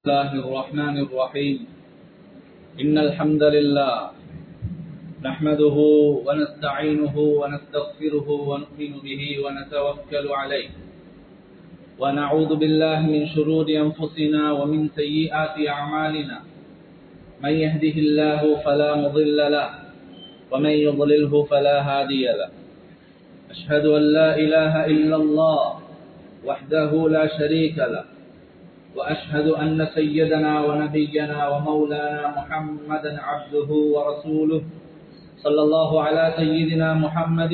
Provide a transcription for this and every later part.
الله الرحمن الرحيم إن الحمد لله نحمده ونستعينه ونستغفره ونؤمن به ونتوكل عليه ونعوذ بالله من شرور أنفسنا ومن سيئات أعمالنا من يهده الله فلا مضل له ومن يضلله فلا هادي له أشهد أن لا إله إلا الله وحده لا شريك له وأشهد أن سيدنا ونبينا ومولانا محمدا عبده ورسوله صلى الله على سيدنا محمد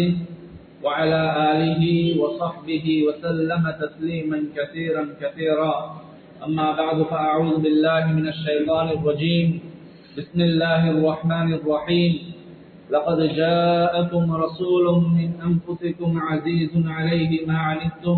وعلى آله وصحبه وسلم تسليما كثيرا كثيرا أما بعد فأعوذ بالله من الشيطان الرجيم بسم الله الرحمن الرحيم لقد جاءكم رسول من أنفسكم عزيز عليه ما عنتم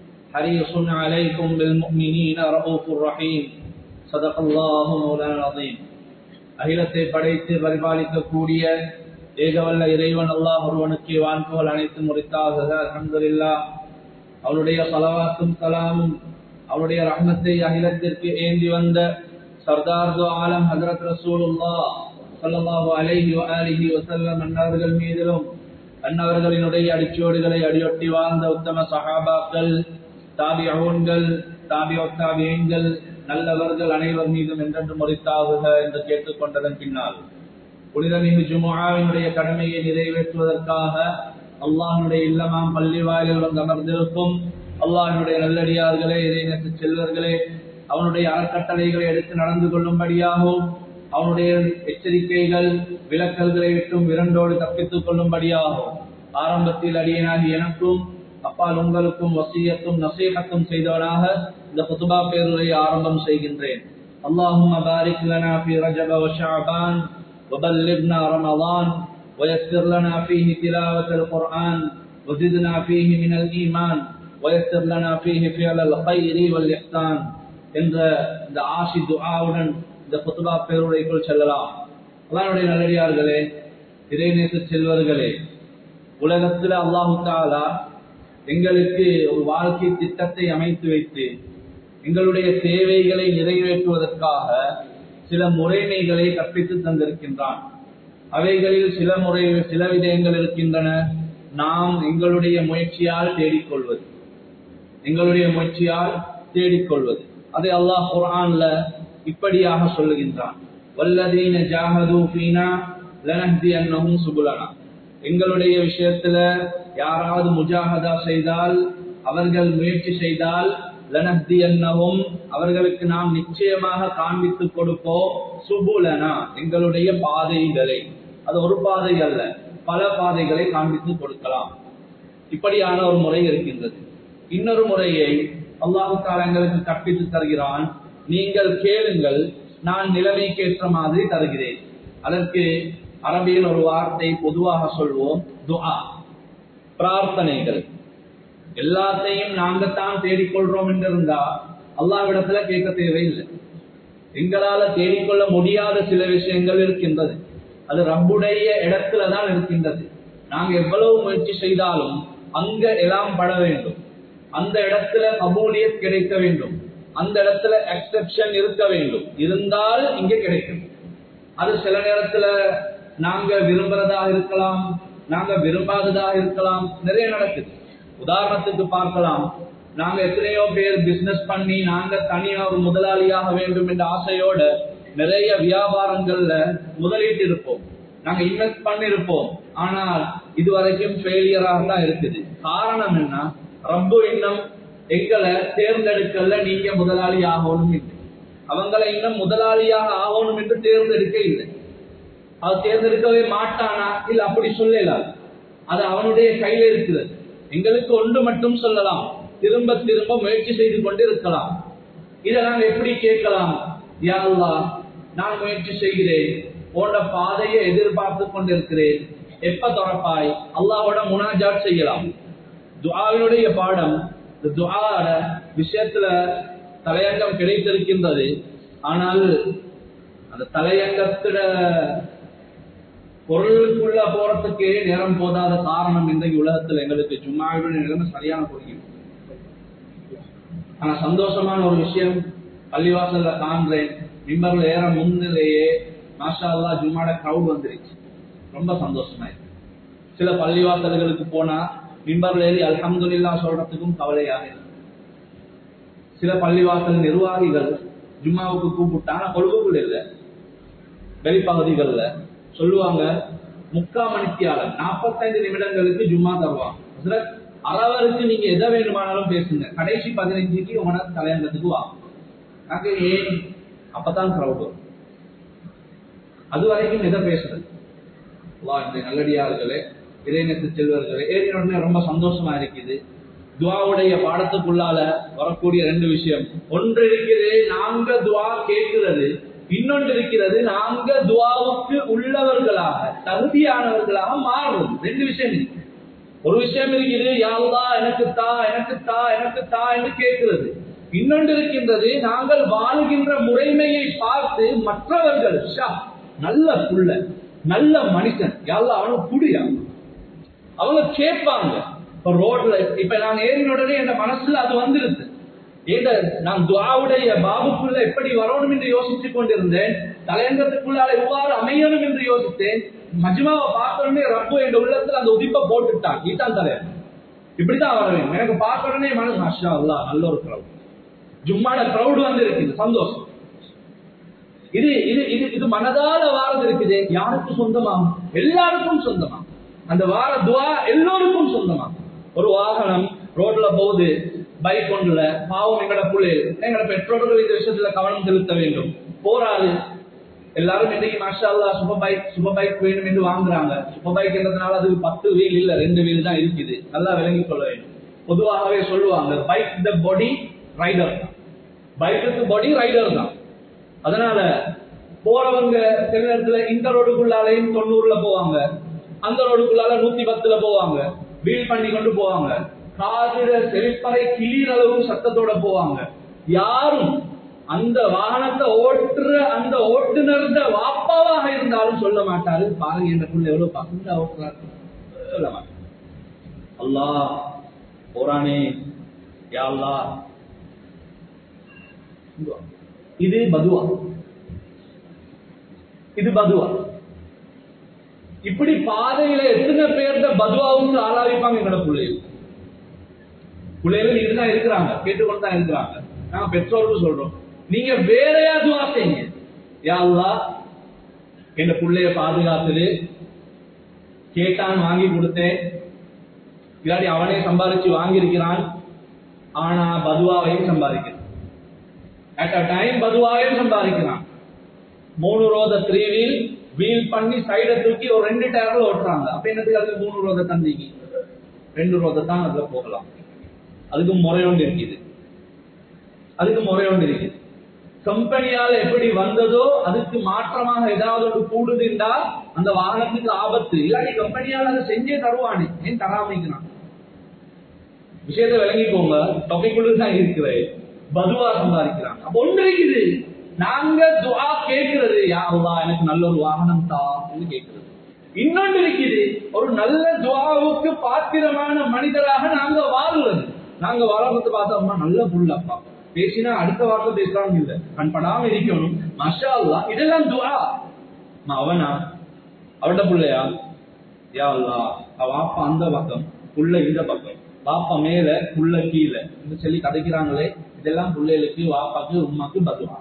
حريص عليكم بالمؤمنين رؤوف رحيم صدق الله مولانا العظيم அகிலத்தை படைத்து பரிபாலிக்கக்கூடிய ஏகவல்ல இறைவன் அல்லாஹ் ஒருவனுக்கு வான்புகள் அனைத்து முறித்தாக அலமதுல்லா அவனுடைய சலவாத்தும் கலாமும் அவனுடைய ரஹ்மத்தை அகிலத்திற்கு ஏந்தி வந்த சர்தார் ஆலம் ஹசரத் ரசூலுல்லா சல்லாஹூ அலைஹி அலிஹி வசல்லம் அன்னவர்கள் மீதிலும் அன்னவர்களினுடைய அடிச்சோடுகளை அடியொட்டி வாழ்ந்த உத்தம சஹாபாக்கள் தாபியங்கள் தாபியொத்தாபியங்கள் நல்லவர்கள் அனைவர் மீதும் என்றென்று முறைத்தாகுக என்று கேட்டுக்கொண்டதன் பின்னால் புனிதமிகு ஜுமாவினுடைய கடமையை நிறைவேற்றுவதற்காக அல்லாஹனுடைய இல்லமாம் பள்ளி வாயிலில் வந்து அமர்ந்திருக்கும் அல்லாஹனுடைய நல்லடியார்களே இறைநேச செல்வர்களே அவனுடைய அறக்கட்டளைகளை எடுத்து நடந்து கொள்ளும்படியாகவும் அவனுடைய எச்சரிக்கைகள் விளக்கல்களை விட்டும் விரண்டோடு தப்பித்துக் கொள்ளும்படியாகும் ஆரம்பத்தில் அடியனாகி எனக்கும் அப்பால் உங்களுக்கும் வசியத்தும் நசீகத்தும் செய்தவனாக இந்த புதுபா பேருரை ஆரம்பம் செய்கின்றேன் اللهم بارك لنا في رجب وشعبان وبلغنا رمضان ويسر لنا فيه تلاوة القرآن وزدنا فيه من الإيمان ويسر لنا فيه فعل الخير والإحسان என்ற இந்த ஆசி துஆவுடன் இந்த புத்துபா பேருரைக்குள் செல்லலாம் அல்லாஹ்வுடைய நல்லடியார்களே இறைநேச செல்வர்களே உலகத்தில் அல்லாஹு தாலா எங்களுக்கு ஒரு வாழ்க்கை திட்டத்தை அமைத்து வைத்து எங்களுடைய தேவைகளை நிறைவேற்றுவதற்காக சில முறைமைகளை கற்பித்து தந்திருக்கின்றான் அவைகளில் சில முறை சில விடயங்கள் இருக்கின்றன நாம் எங்களுடைய முயற்சியால் தேடிக்கொள்வது எங்களுடைய முயற்சியால் தேடிக்கொள்வது அதை அல்லாஹ் குரான்ல இப்படியாக சொல்லுகின்றான் வல்லதீன ஜாஹது ஃபீனா லனஹ்தி அன்னஹும் சுபுலனா எங்களுடைய விஷயத்துல யாராவது முஜாகதா செய்தால் அவர்கள் முயற்சி செய்தால் லனஹ்தி அன்னவும் அவர்களுக்கு நாம் நிச்சயமாக காண்பித்துக் கொடுப்போம் சுபுலனா எங்களுடைய பாதைகளை அது ஒரு பாதை அல்ல பல பாதைகளை காண்பித்து கொடுக்கலாம் இப்படியான ஒரு முறை இருக்கின்றது இன்னொரு முறையை அல்லாஹுக்கால எங்களுக்கு கற்பித்து தருகிறான் நீங்கள் கேளுங்கள் நான் நிலைமைக்கேற்ற மாதிரி தருகிறேன் அதற்கு அரபியில் ஒரு வார்த்தை பொதுவாக சொல்வோம் துஆ பிரார்த்தனைகள் எல்லாத்தையும் நாங்கத்தான் தேடிக்கொள்றோம் என்றிருந்தா அல்லாவிடத்துல கேட்க தேவையில்லை எங்களால தேடிக்கொள்ள முடியாத சில விஷயங்கள் இருக்கின்றது அது ரப்புடைய இடத்துல தான் இருக்கின்றது நாங்க எவ்வளவு முயற்சி செய்தாலும் அங்க எல்லாம் பட வேண்டும் அந்த இடத்துல கபூலியத் கிடைக்க வேண்டும் அந்த இடத்துல எக்ஸெப்ஷன் இருக்க வேண்டும் இருந்தால் இங்க கிடைக்கும் அது சில நேரத்துல நாங்க விரும்புறதாக இருக்கலாம் நாங்க விரும்பாததாக இருக்கலாம் நிறைய நடக்குது உதாரணத்துக்கு பார்க்கலாம் நாங்க எத்தனையோ பேர் பிசினஸ் பண்ணி நாங்க தனியா ஒரு முதலாளியாக வேண்டும் என்ற ஆசையோட நிறைய வியாபாரங்கள்ல முதலீட்டு இருப்போம் நாங்க இன்வெஸ்ட் பண்ணிருப்போம் ஆனால் இதுவரைக்கும் ஃபெயிலியராக தான் இருக்குது காரணம் என்ன ரொம்ப இன்னும் எங்களை தேர்ந்தெடுக்கல நீங்க முதலாளி ஆகணும் இல்லை அவங்களை இன்னும் முதலாளியாக ஆகணும் என்று தேர்ந்தெடுக்க இல்லை அது தேர்ந்தெடுக்கவே மாட்டானா இல்ல அப்படி சொல்லலாம் அது அவனுடைய கையில இருக்கிறது எங்களுக்கு ஒன்று மட்டும் சொல்லலாம் திரும்ப திரும்ப முயற்சி செய்து கொண்டு இருக்கலாம் இதை நாங்க எப்படி கேட்கலாம் யாருலா நான் முயற்சி செய்கிறேன் போன்ற பாதையை எதிர்பார்த்து கொண்டிருக்கிறேன் எப்ப தொடப்பாய் அல்லாவோட முனாஜாட் செய்யலாம் துஆவினுடைய பாடம் இந்த துஆட விஷயத்துல தலையங்கம் கிடைத்திருக்கின்றது ஆனால் அந்த தலையங்கத்திட பொருளுக்குள்ள போறதுக்கே நேரம் போதாத காரணம் இன்றைக்கு உலகத்துல எங்களுக்கு ஜும்மாவினுடைய நிலைமை சரியான புரியும் ஆனா சந்தோஷமான ஒரு விஷயம் பள்ளிவாசல்ல காண்றேன் மிம்பர்ல ஏற முன்னிலேயே மாஷா அல்லா ஜும்மாட கிரௌட் வந்துருச்சு ரொம்ப சந்தோஷமா இருக்கு சில பள்ளிவாசல்களுக்கு போனா மிம்பர்ல ஏறி அல்ஹம்துலில்லா சொல்றதுக்கும் கவலையாக இருக்கு சில பள்ளிவாசல் நிர்வாகிகள் ஜும்மாவுக்கு கூப்பிட்டா ஆனா கொழுப்புக்குள்ள இல்ல வெளிப்பகுதிகள்ல சொல்லுவாங்க முக்கா மணித்தியாளர் நாற்பத்தைந்து நிமிடங்களுக்கு ஜும்மா தருவாங்க ஹஸ்ரத், அரவருக்கு நீங்க எதை வேணுமானாலும் பேசுங்க கடைசி பதினஞ்சுக்கு உங்களோட தலையங்கத்துக்கு வாங்க நாங்க ஏன் அப்பதான் கிரௌட் வரும் அது வரைக்கும் எதை பேசுறது அல்லாஹ் இந்த நல்லடியார்களே இறைநத்து செல்வர்களே ஏறின உடனே ரொம்ப சந்தோஷமா இருக்குது துவாவுடைய பாடத்துக்குள்ளால வரக்கூடிய ரெண்டு விஷயம் ஒன்று இருக்குது நாங்க துவா கேட்கிறது இன்னொன்று இருக்கிறது நாங்க துவாவுக்கு உள்ளவர்களாக தகுதியானவர்களாக மாறுறது ரெண்டு விஷயம் இருக்கு ஒரு விஷயம் இருக்குது யாருதா எனக்கு தா எனக்கு தா எனக்கு தா என்று கேட்கிறது இன்னொன்று இருக்கின்றது நாங்கள் வாழுகின்ற முறைமையை பார்த்து மற்றவர்கள் ஷா, நல்ல புள்ள நல்ல மனுஷன் யாரும் அவனுக்கு புடியா அவங்க கேட்பாங்க இப்ப ரோட்ல இப்ப நான் ஏறின உடனே என் மனசுல அது வந்துருது ஏங்க நான் துவாவுடைய பாபுக்குள்ள எப்படி வரணும் என்று யோசித்துக் கொண்டிருந்தேன் தலையங்கத்துக்குள்ளால எவ்வாறு அமையணும் என்று யோசித்தேன் மஜ்மாவை பார்த்தோடனே ரப்பு என் உள்ளத்துல அந்த உதிப்பை போட்டுட்டான் இதுதான் தலையன் இப்படிதான் வர வேண்டும் எனக்கு பார்த்த உடனே மனசு மஷா அல்லா நல்ல ஒரு கிரௌட் ஜும்மாட கிரௌட் வந்து இருக்குது சந்தோஷம் இது இது இது இது மனதால வாரது இருக்குது யாருக்கு சொந்தமா எல்லாருக்கும் சொந்தமா அந்த வார துவா எல்லோருக்கும் சொந்தமா ஒரு வாகனம் ரோட்ல போகுது பைக் ஒன்றுல பாவம் எங்கட பிள்ளைகள் எங்கட பெற்றோர்கள் இந்த விஷயத்துல கவனம் செலுத்த வேண்டும் போராது எல்லாரும் இன்னைக்கு மாஷா அல்லா சுப பைக் சுப பைக் வேணும் என்று வாங்குறாங்க சுப பைக் என்றதுனால அது பத்து வீல் இல்ல ரெண்டு வீல் தான் இருக்குது நல்லா விளங்கிக் கொள்ள வேண்டும் பொதுவாகவே சொல்லுவாங்க பைக் த பாடி ரைடர் தான் பைக்குக்கு பாடி ரைடர் தான் அதனால போறவங்க சில நேரத்துல இந்த ரோடுக்குள்ளாலையும் தொண்ணூறுல போவாங்க அந்த ரோடுக்குள்ளால நூத்தி பத்துல போவாங்க வீல் பண்ணி கொண்டு போவாங்க காதிர செழிப்பறை கிளீர் அளவு சத்தத்தோட போவாங்க யாரும் அந்த வாகனத்தை ஓட்டுற அந்த ஓட்டுநர் வாப்பாவாக இருந்தாலும் சொல்ல மாட்டாரு பாருங்க என்ற புள்ள எவ்வளவு பசங்க ஓட்டுறாரு சொல்ல மாட்டாரு அல்லாஹ் போறானே யா அல்லாஹ் இது பதுவா இது பதுவா இப்படி பாதையில எத்தனை பேர்த்த பதுவாவுக்கு ஆளாவிப்பாங்க எங்கட பிள்ளைகள் பிள்ளைகள் இதுதான் இருக்கிறாங்க கேட்டுக்கொண்டு தான் இருக்கிறாங்க நாங்க பெற்றோருக்கு சொல்றோம் நீங்க வேறையா துவா செய்யுங்க யா அல்லாஹ் என் பிள்ளைய பாதுகாத்துரு கேட்டான் வாங்கி கொடுத்தேன் இல்லாட்டி அவனே சம்பாதிச்சு வாங்கியிருக்கிறான் ஆனா பதுவாவையும் சம்பாதிக்கிறான் அட் அ டைம் பதுவாவையும் சம்பாதிக்கிறான் மூணு ரோத த்ரீ வீல் வீல் பண்ணி சைட தூக்கி ஒரு ரெண்டு டயர்ல ஓட்டுறாங்க அப்ப என்னத்துக்கு அதுக்கு மூணு ரோத தந்திக்கு ரெண்டு ரோத தான் அதுல போகலாம் அதுக்கு முறையொண்டு இருக்குது அதுக்கு முறையொண்டு இருக்குது கம்பெனியால எப்படி வந்ததோ அதுக்கு மாற்றமாக ஏதாவது ஒரு கூடுதுண்டா அந்த வாகனத்துக்கு ஆபத்து இல்லாட்டி கம்பெனியால அதை செஞ்சே தருவானே ஏன் தராமிக்கிறான் விஷயத்தை விளங்கிக்கோங்க தொகைக்குழு தான் இருக்கிறேன் பதுவா சம்பாதிக்கிறாங்க அப்ப ஒன்று இருக்குது நாங்க துவா கேட்கிறது யாருதா எனக்கு நல்ல ஒரு வாகனம் தா கேட்கிறது இன்னொன்று இருக்குது ஒரு நல்ல துவாவுக்கு பாத்திரமான மனிதராக நாங்க வாழ்றது நாங்க வளர்றது பார்த்தோம்னா நல்ல புள்ளப்பா பேசினா அடுத்த வார்த்தை பேசுறாங்க இல்ல கண்படாம இருக்கணும் மஷா அல்லா இதெல்லாம் துவா நான் அவனா அவட பிள்ளையா யா அல்லா அவ வாப்பா அந்த பக்கம் புள்ள இந்த பக்கம் வாப்பா மேல புள்ள கீழே இந்த சொல்லி கதைக்கிறாங்களே இதெல்லாம் பிள்ளைகளுக்கு வாப்பாக்கு உமாக்கு பதுவா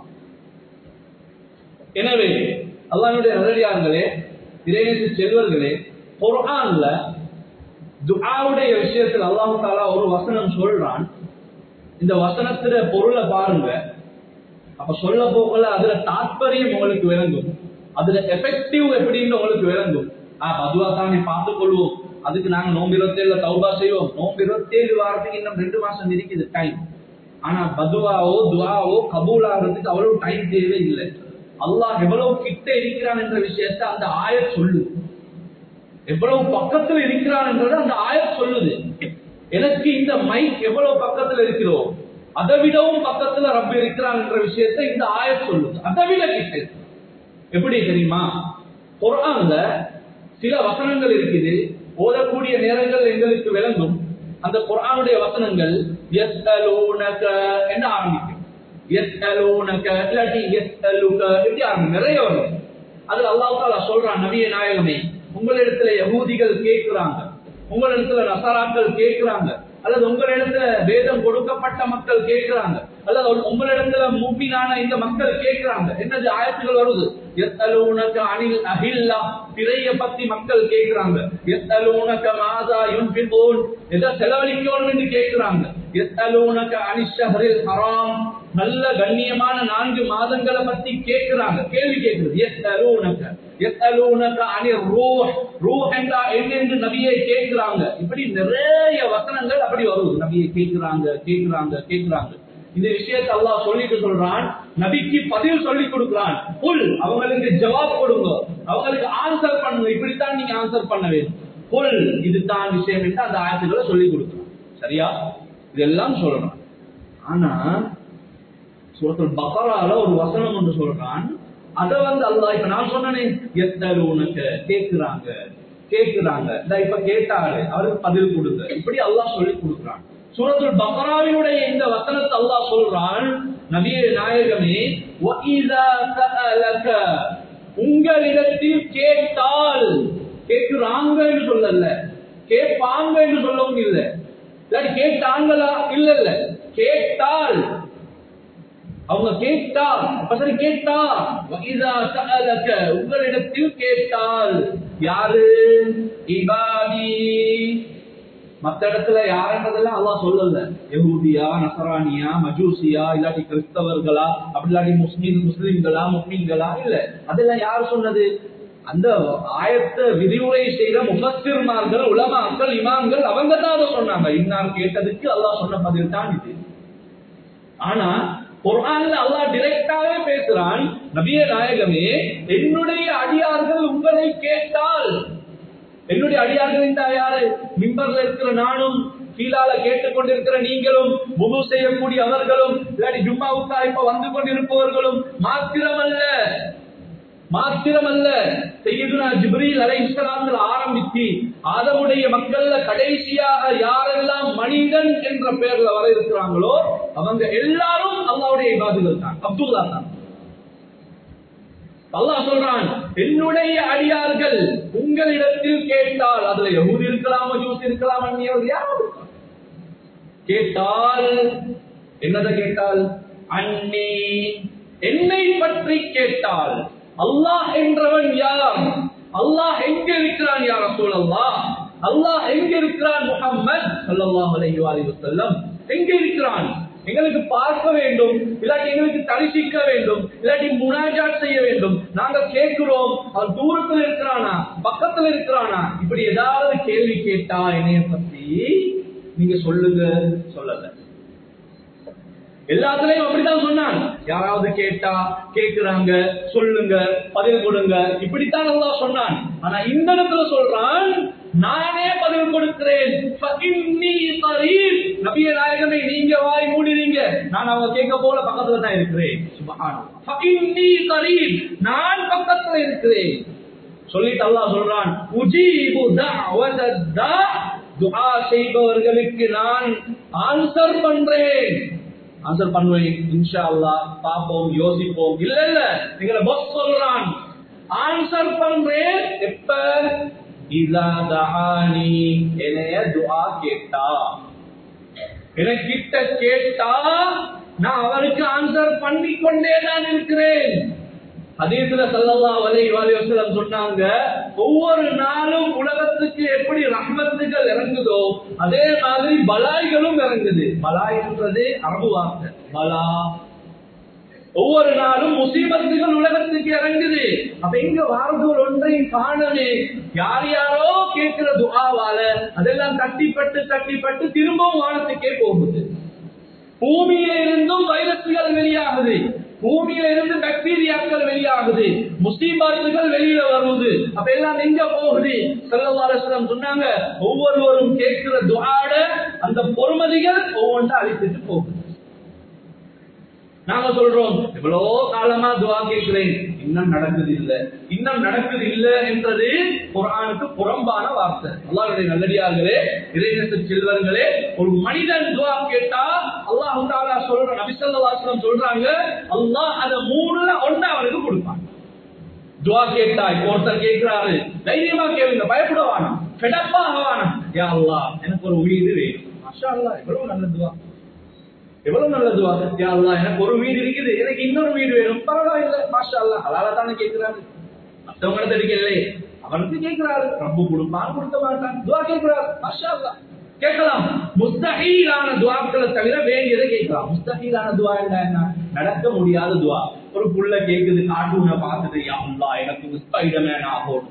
எனவே அல்லாஹ்வுடைய நல்லடியார்களே இறைநேச செல்வர்களே குர்ஆன்ல துஆவுடைய விஷயத்தில் அல்லாஹ் தாலா ஒரு வசனம் சொல்றான் இந்த வசனத்துல பொருளை பாருங்க அப்ப சொல்ல போகல அதுல தாற்பயம் உங்களுக்கு விளங்கும் அதுல எஃபெக்டிவ் எப்படின்னு உங்களுக்கு விளங்கும் ஆஹ் அதுவா தானே பார்த்துக் கொள்வோம் அதுக்கு நாங்க நோம்பு இருபத்தேழுல தௌபா செய்வோம் நோம்பு இருபத்தேழு வாரத்துக்கு இன்னும் ரெண்டு மாசம் இருக்குது டைம் ஆனா பதுவாவோ துவாவோ கபூல் ஆகிறதுக்கு அவ்வளவு டைம் தேவை இல்லை அல்லாஹ் எவ்வளவு கிட்ட இருக்கிறான் என்ற விஷயத்தை அந்த ஆயத் சொல்லுது எவ்வளவு பக்கத்துல இருக்கிறான் என்றது அந்த ஆயத் சொல்லுது எனக்கு இந்த மைக் எவ்வளவு பக்கத்துல இருக்கிறோம் அதை விடவும் பக்கத்துல ரப்ப இருக்கிறான் என்ற விஷயத்தை இந்த ஆயத் சொல்லுது அதை விட கிட்ட எப்படி தெரியுமா குரான்ல சில வசனங்கள் இருக்குது ஓதக்கூடிய நேரங்கள் எங்களுக்கு விளங்கும் அந்த குரானுடைய வசனங்கள் எஸ்அலூனக என்று ஆரம்பிக்கும் எஸ்அலூனக இல்லாட்டி எஸ்அலுக இப்படி அங்க நிறைய வரும் அதுல அல்லாஹ் தாலா சொல்றான் நபிய நாயகமே உங்களிடத்துல யகூதிகள் கேட்கிறாங்க உங்களிடத்துல நசாராக்கள் கேட்கிறாங்க அல்லது உங்களிடத்துல வேதம் கொடுக்கப்பட்ட மக்கள் கேட்கிறாங்க அல்லது உங்களிடத்துல மூப்பினான இந்த மக்கள் கேட்கிறாங்க என்னது ஆயத்துகள் வருது எத்தலூனக அணில் அகில்லா திரைய பத்தி மக்கள் கேட்கிறாங்க எத்தலூனக மாதா யுன்பிகூன் எதை செலவழிக்கணும் என்று கேட்கிறாங்க எத்தலூனக அனிஷஹரில் ஹராம் நல்ல கண்ணியமான நான்கு மாதங்களை பத்தி கேட்கிறாங்க கேள்வி கேட்கிறது எத்தலூனக எத்தலூனக அணி ரூஹ் ரூஹ் என்றா என்ன என்று நபியை கேட்கிறாங்க இப்படி நிறைய வசனங்கள் அப்படி வருது நபியை கேட்கிறாங்க கேட்கிறாங்க கேட்கிறாங்க இந்த விஷயத்தை அல்லாஹ் சொல்லிட்டு சொல்றான் நபிக்கு பதில் சொல்லி கொடுக்கிறான் புல் அவங்களுக்கு ஜவாப் கொடுங்க அவங்களுக்கு ஆன்சர் பண்ணுங்க இப்படித்தான் நீங்க ஆன்சர் பண்ண வேண்டும் புல் இதுதான் விஷயம் என்று அந்த ஆயத்துக்களை சொல்லி கொடுக்கிறான் சரியா இதெல்லாம் சொல்றான் ஆனா சூரத்துல் பக்கரால ஒரு வசனம் ஒன்று சொல்றான் அத வந்து அல்லாஹ் இப்ப நான் சொன்னனே எத்தல் உனக்கு கேக்குறாங்க கேக்குறாங்க இந்த இப்ப கேட்டாரு அவருக்கு பதில் கொடுங்க இப்படி அல்லாஹ் சொல்லி கொடுக்குறான் சூரத்துல் பக்ராவினுடைய இந்த வசனத்தை அல்லாஹ் சொல்றான் நபியே நாயகமே வஇதா சஅலக உங்களிடத்தில் கேட்டால் கேட்கிறாங்க என்று சொல்லல கேட்பாங்க என்று சொல்லவும் இல்லை இல்லாட்டி கேட்டாங்களா இல்ல இல்ல கேட்டால் அவங்க கேட்டா அப்ப சரி கேட்டா வஇதா சஅலக உங்களிடத்தில் கேட்டால் யாரு இபாதி மத்த இடத்துல யாருன்றதெல்லாம் அல்லாஹ் சொல்லல யஹூதியா நசரானியா மஜூசியா இல்லாட்டி கிறிஸ்தவர்களா அப்படி இல்லாட்டி முஸ்லீம் முஸ்லிம்களா முஸ்லீம்களா இல்ல அதெல்லாம் யார் சொன்னது அந்த ஆயத்த விரிவுரை செய்த முஃபஸ்ஸிர்மார்கள் உலமாக்கள் இமாம்கள் அவங்க தான் அதை சொன்னாங்க இன்னார் கேட்டதுக்கு அல்லாஹ் சொன்ன பதில் தான் இது ஆனா குர்ஆன்ல அல்லாஹ் டைரக்டாவே பேசுறான் நபிய நாயகமே என்னுடைய அடியார்கள் உங்களை கேட்டால் என்னுடைய அடியார்கள் என்றா யாரு மிம்பர்ல இருக்கிற நானும் கீழால கேட்டுக்கொண்டிருக்கிற நீங்களும் முழு செய்யக்கூடிய அவர்களும் இல்லாட்டி ஜும்மாவுக்கா இப்ப வந்து கொண்டிருப்பவர்களும் மாத்திரமல்ல மாத்திரமல்ல செய்யுதுனா ஜிப்ரீல் அலை இஸ்லாமில் ஆரம்பித்து ஆதமுடைய மக்கள்ல கடைசியாக யாரெல்லாம் மனிதன் என்ற பெயர்ல வர இருக்கிறாங்களோ அவங்க எல்லாரும் அல்லாவுடைய இபாதுகள் தான் அப்துல்லா தான் அல்லாஹ் சொல்றான் என்னுடைய அடியார்கள் உங்களிடத்தில் கேட்டால் அதுல யஹூதி இருக்கலாம் மஜூஸ் இருக்கலாம் அந்நியர் யாராவது இருக்கலாம். கேட்டால் என்னதை கேட்டால் அன்னி என்னை பற்றி கேட்டால் அல்லாஹ் என்றவன் யார் அல்லாஹ் எங்க இருக்கிறான் யார் ரசூல் அல்லாஹ் அல்லாஹ் எங்க இருக்கிறான் முஹம்மது ஸல்லல்லாஹு அலைஹி வஸல்லம் எங்க இருக்கிறான் எங்களுக்கு பார்க்க வேண்டும் இல்லாட்டி எங்களுக்கு தரிசிக்க வேண்டும் இல்லாட்டி முனாஜாட் செய்ய வேண்டும் நாங்க கேட்கிறோம் அவன் தூரத்துல இருக்கிறானா பக்கத்துல இருக்கிறானா இப்படி ஏதாவது கேள்வி கேட்டா என்னைய பத்தி நீங்க சொல்லுங்க சொல்லல எல்லாத்துலயும் அப்படித்தான் சொன்னான் யாராவது கேட்டா கேக்குறாங்க சொல்லுங்க பதில் கொடுங்க இப்படித்தான் அல்லாஹ் சொன்னான் ஆனா இந்த இடத்துல சொல்றான் நானே பதில் கொடுக்கிறேன் ஃபஇன்னி கரீப். நபியே நாயகமே நீங்க வாய் மூடினீங்க நான் அவங்க கேட்க போல பக்கத்துல தான் இருக்கிறேன் சுப்ஹானல்லாஹ். ஃபஇன்னி கரீப். நான் பக்கத்துல இருக்கிறேன் சொல்லிட்டு அல்லாஹ் சொல்றான் உஜீபு தஅவத தா துஆ செய்பவர்களுக்கு நான் ஆன்சர் பண்றேன் ஆன்சர் பண்ணுவேன் இன்ஷா அல்லாஹ் பாப்போம் யோசிப்போம் இல்ல இல்ல எங்களை பஸ் சொல்றான் ஆன்சர் பண்றேன் எப்ப இதா தஆனி என்னைய துஆ கேட்டா எனக்கிட்ட கேட்டா நான் அவருக்கு ஆன்சர் பண்ணி கொண்டே தான் இருக்கிறேன் ஹதீஸ்ல ஸல்லல்லாஹு அலைஹி வஸல்லம் சொன்னாங்க ஒவ்வொரு நாளும் உலகத்துக்கு எப்படி ரஹ்மத்துகள் இறங்குதோ அதே மாதிரி பலாய்களும் இறங்குது பலாய்ன்றது அரபு வார்த்தை பலா ஒவ்வொரு நாளும் முசீபத்துகள் உலகத்துக்கு இறங்குது அப்ப எங்க வாரதூர் ஒன்றையும் காணவே யார் யாரோ கேட்கிற துஆவால அதெல்லாம் தட்டிப்பட்டு தட்டிப்பட்டு திரும்பவும் வானத்துக்கே போகுது பூமியில இருந்தும் வைரஸ்கள் வெளியாகுது பூமியில இருந்து பாக்டீரியாக்கள் வெளியாகுது முசீபாத்துகள் வெளியில வருது அப்ப எல்லாம் எங்க போகுது செல்லவாரசனம் சொன்னாங்க ஒவ்வொருவரும் கேட்கிற துஆட அந்த பொறுமதிகள் ஒவ்வொன்றா அழித்துட்டு போகுது நாங்க சொல்றோம் எவ்வளவு காலமா துவா கேட்கிறேன் இன்னும் நடக்குது இல்ல இன்னும் நடக்குது இல்ல என்றது குரானுக்கு புறம்பான வார்த்தை அல்லாஹ்வுடைய நல்லடியார்களே இறைநேச செல்வர்களே ஒரு மனிதன் துவா கேட்டா அல்லாஹ் தாலா சொல்ற நபிசல்லாஸ்லம் சொல்றாங்க அல்லாஹ் அத மூணுல ஒண்ணு அவனுக்கு கொடுப்பான் துவா கேட்டா இப்போ ஒருத்தர் கேட்கிறாரு தைரியமா கேளுங்க பயப்பட வேணாம் ஃபெடப்பாக வேணாம் யா அல்லாஹ் எனக்கு ஒரு வீடு வேணும் மாஷா அல்லாஹ் எவ்வளவு நல்ல துவா எவ்வளவு நல்ல துவா யா அல்லாஹ் எனக்கு ஒரு வீடு இருக்குது எனக்கு இன்னொரு வீடு வேணும் பரவாயில்லை மாஷா அல்லாஹ் ஹலாலா தானே கேட்கிறாரு மற்றவங்க தெரிவிக்கலையே அவனுக்கு கேட்கிறாரு ரப்பு கொடுப்பான் கொடுக்க மாட்டான் துவா கேட்கிறாரு மாஷா அல்லாஹ் கேட்கலாம் முஸ்தஹீலான துவாக்களை தவிர வேண்டியதை கேட்கலாம் முஸ்தஹீலான துவா என்ன என்ன நடக்க முடியாத துவா ஒரு புள்ள கேக்குது கார்ட்டூனை பார்த்துட்டு யா அல்லாஹ் எனக்கு ஸ்பைடர்மேன் ஆகணும்